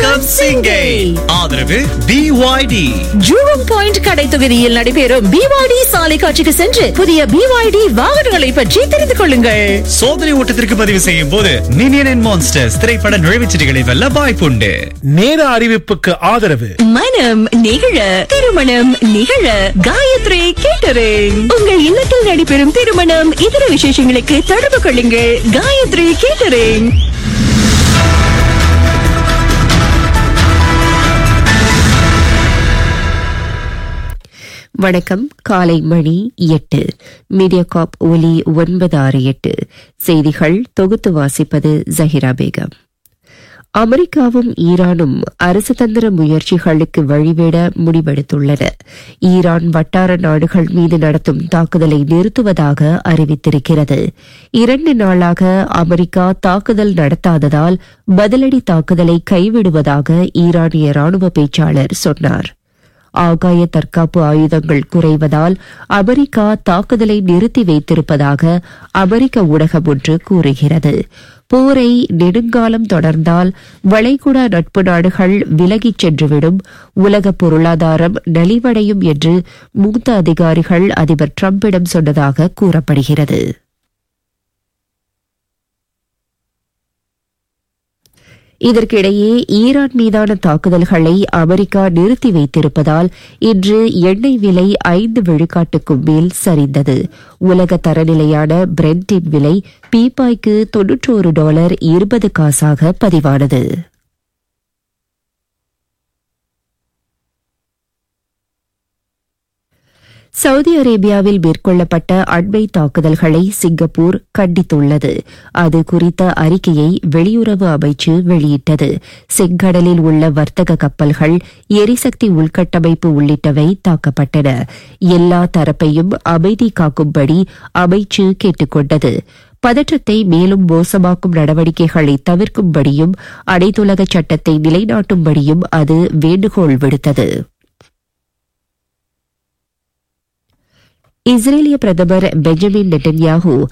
வணக்கம் சிங்கை ஆதரவு பிஒய்டி ஜூவம் பாயிண்ட் கடை தொகுதியில் நடைபெறும் பிவாடி சாலை காட்சிக்கு சென்று புதிய பிவாய்டி வாகனங்களை பற்றி தெரிந்து கொள்ளுங்கள் சோதனை ஓட்டத்திற்கு பதிவு செய்யும் போது மினியன் அண்ட் மான்ஸ்டர்ஸ் திரைப்பட நுழைவுச்சீட்டுகளை வெல்ல வாய்ப்புண்டு நேர அறிவிப்புக்கு ஆதரவு மனம் நிகழ திருமணம் நிகழ காயத்ரி கேட்டரிங் உங்கள் இல்லத்தில் நடைபெறும் திருமணம் இதர விசேஷங்களுக்கு தொடர்பு கொள்ளுங்கள் காயத்ரி கேட்டரிங் வணக்கம் காலை மணி எட்டு மீடியா காப் ஒலி ஒன்பது ஆறு எட்டு செய்திகள் தொகுத்து வாசிப்பது ஜஹிரா பேகம் அமெரிக்காவும் ஈரானும் அரசுதந்திர முயற்சிகளுக்கு வழிவிட முடிவெடுத்துள்ளன ஈரான் வட்டார நாடுகள் மீது நடத்தும் தாக்குதலை நிறுத்துவதாக அறிவித்திருக்கிறது இரண்டு நாளாக அமெரிக்கா தாக்குதல் நடத்தாததால் பதிலடி தாக்குதலை கைவிடுவதாக ஈரானிய ராணுவ பேச்சாளர் சொன்னார் ஆகாய தற்காப்பு ஆயுதங்கள் குறைவதால் அமெரிக்கா தாக்குதலை நிறுத்தி வைத்திருப்பதாக அமெரிக்க ஊடகம் ஒன்று கூறுகிறது போரை நெடுங்காலம் தொடர்ந்தால் வளைகுடா நட்பு நாடுகள் விலகிச் சென்றுவிடும் உலக பொருளாதாரம் நலிவடையும் என்று மூத்த அதிகாரிகள் அதிபர் டிரம்பிடம் சொன்னதாக கூறப்படுகிறது இதற்கிடையே ஈரான் மீதான தாக்குதல்களை அமெரிக்கா நிறுத்தி வைத்திருப்பதால் இன்று எண்ணெய் விலை ஐந்து விழுக்காட்டுக்கும் மேல் சரிந்தது உலக தரநிலையான பிரெண்டின் விலை பீப்பாய்க்கு தொன்னூற்றோரு டாலர் இருபது காசாக பதிவானது சவுதி அரேபியாவில் மேற்கொள்ளப்பட்ட அண்மை தாக்குதல்களை சிங்கப்பூர் கண்டித்துள்ளது அது குறித்த அறிக்கையை வெளியுறவு அமைச்சு வெளியிட்டது செங்கடலில் உள்ள வர்த்தக கப்பல்கள் எரிசக்தி உள்கட்டமைப்பு உள்ளிட்டவை தாக்கப்பட்டன எல்லா தரப்பையும் அமைதி காக்கும்படி அமைச்சு கேட்டுக் கொண்டது பதற்றத்தை மேலும் மோசமாக்கும் நடவடிக்கைகளை தவிர்க்கும்படியும் அனைத்துலக சட்டத்தை நிலைநாட்டும்படியும் அது வேண்டுகோள் விடுத்தது இஸ்ரேலிய பிரதமர் பெஞ்சமின் நெட்டன்யாஹூ